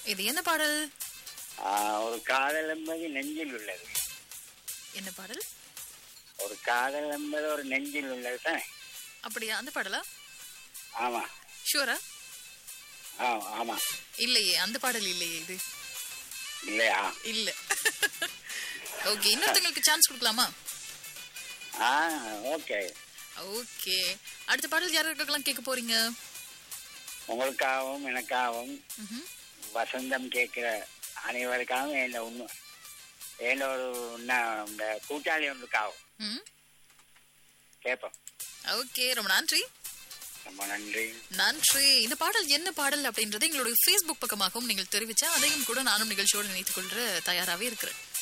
இது என்ன பாடல் ஆ, ஒரு காதல் என்பது நெஞ்சில் உள்ளது என்ன பாடல் ஒரு காதல் என்பது ஒரு நெஞ்சில் உள்ளது தானே அப்படியா அந்த பாடலா ஆமா ஷூரா ஆ ஆமா இல்லையே அந்த பாடல் இல்லையே இது இல்லையா இல்ல ஓகே இன்னொருத்தங்களுக்கு சான்ஸ் கொடுக்கலாமா ஆ ஓகே ஓகே அடுத்த பாடல் யாருக்கெல்லாம் கேட்க போறீங்க உங்களுக்காகவும் எனக்காகவும் ம்ஹும். வசந்தம் கேட்கிற அனைவருக்காகவும் என்ன உண்மை என்ன ஒரு ந- இந்த கூட்டாளி ஒன்றுக்காகவும் ம் கேட்போம் ஓகே ரொம்ப நன்றி ரொம்ப நன்றி நன்றி இந்த பாடல் என்ன பாடல் அப்படின்றத எங்களுடைய ஃபேஸ்புக் பக்கமாகவும் நீங்கள் தெரிவிச்சா அதையும் கூட நானும் நிகழ்ச்சியோடு நினைத்துக் கொள்ற தயாராகவே இருக்கிறேன்